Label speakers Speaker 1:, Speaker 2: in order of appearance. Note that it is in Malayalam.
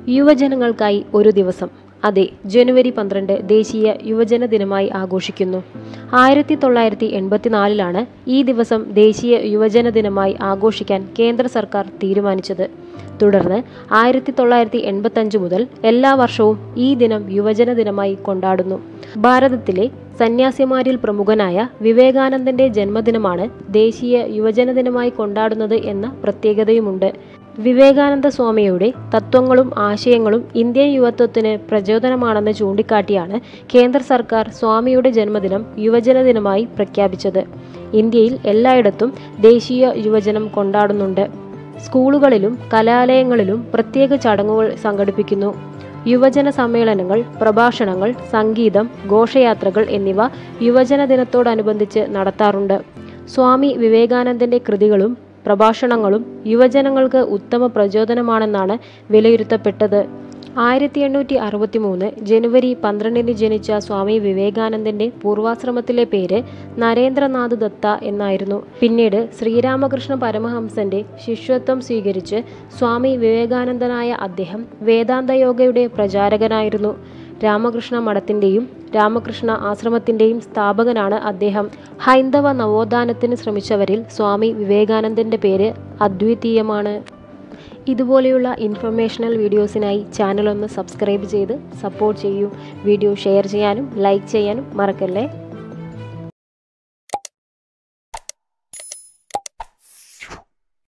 Speaker 1: യുവജനങ്ങൾക്കായി ഒരു ദിവസം അതെ ജനുവരി പന്ത്രണ്ട് ദേശീയ യുവജന ദിനമായി ആഘോഷിക്കുന്നു ആയിരത്തി തൊള്ളായിരത്തി എൺപത്തിനാലിലാണ് ഈ ദിവസം ദേശീയ യുവജന ദിനമായി ആഘോഷിക്കാൻ കേന്ദ്ര സർക്കാർ തീരുമാനിച്ചത് തുടർന്ന് ആയിരത്തി തൊള്ളായിരത്തി എൺപത്തഞ്ച് മുതൽ എല്ലാ വർഷവും ഈ ദിനം യുവജന ദിനമായി കൊണ്ടാടുന്നു ഭാരതത്തിലെ സന്യാസിമാരിൽ പ്രമുഖനായ വിവേകാനന്ദന്റെ ജന്മദിനമാണ് ദേശീയ യുവജന ദിനമായി കൊണ്ടാടുന്നത് എന്ന പ്രത്യേകതയുമുണ്ട് വിവേകാനന്ദ സ്വാമിയുടെ തത്വങ്ങളും ആശയങ്ങളും ഇന്ത്യൻ യുവത്വത്തിന് പ്രചോദനമാണെന്ന് ചൂണ്ടിക്കാട്ടിയാണ് കേന്ദ്ര സർക്കാർ സ്വാമിയുടെ ജന്മദിനം യുവജന ദിനമായി പ്രഖ്യാപിച്ചത് ഇന്ത്യയിൽ എല്ലായിടത്തും ദേശീയ യുവജനം കൊണ്ടാടുന്നുണ്ട് സ്കൂളുകളിലും കലാലയങ്ങളിലും പ്രത്യേക ചടങ്ങുകൾ സംഘടിപ്പിക്കുന്നു യുവജന സമ്മേളനങ്ങൾ പ്രഭാഷണങ്ങൾ സംഗീതം ഘോഷയാത്രകൾ എന്നിവ യുവജന ദിനത്തോടനുബന്ധിച്ച് നടത്താറുണ്ട് സ്വാമി വിവേകാനന്ദന്റെ കൃതികളും പ്രഭാഷണങ്ങളും യുവജനങ്ങൾക്ക് ഉത്തമ പ്രചോദനമാണെന്നാണ് വിലയിരുത്തപ്പെട്ടത് ആയിരത്തി എണ്ണൂറ്റി അറുപത്തി മൂന്ന് ജനുവരി പന്ത്രണ്ടിന് ജനിച്ച സ്വാമി വിവേകാനന്ദന്റെ പൂർവാശ്രമത്തിലെ പേര് നരേന്ദ്രനാഥ് ദത്ത എന്നായിരുന്നു പിന്നീട് ശ്രീരാമകൃഷ്ണ പരമഹംസന്റെ ശിഷ്യത്വം സ്വീകരിച്ച് സ്വാമി വിവേകാനന്ദനായ അദ്ദേഹം വേദാന്ത യോഗയുടെ പ്രചാരകനായിരുന്നു രാമകൃഷ്ണ മഠത്തിന്റെയും രാമകൃഷ്ണ ആശ്രമത്തിന്റെയും സ്ഥാപകനാണ് അദ്ദേഹം ഹൈന്ദവ നവോത്ഥാനത്തിന് ശ്രമിച്ചവരിൽ സ്വാമി വിവേകാനന്ദന്റെ പേര് അദ്വിതീയമാണ് ഇതുപോലെയുള്ള ഇൻഫർമേഷണൽ വീഡിയോസിനായി ചാനൽ ഒന്ന് സബ്സ്ക്രൈബ് ചെയ്ത് സപ്പോർട്ട് ചെയ്യൂ വീഡിയോ ഷെയർ ചെയ്യാനും ലൈക്ക് ചെയ്യാനും മറക്കല്ലേ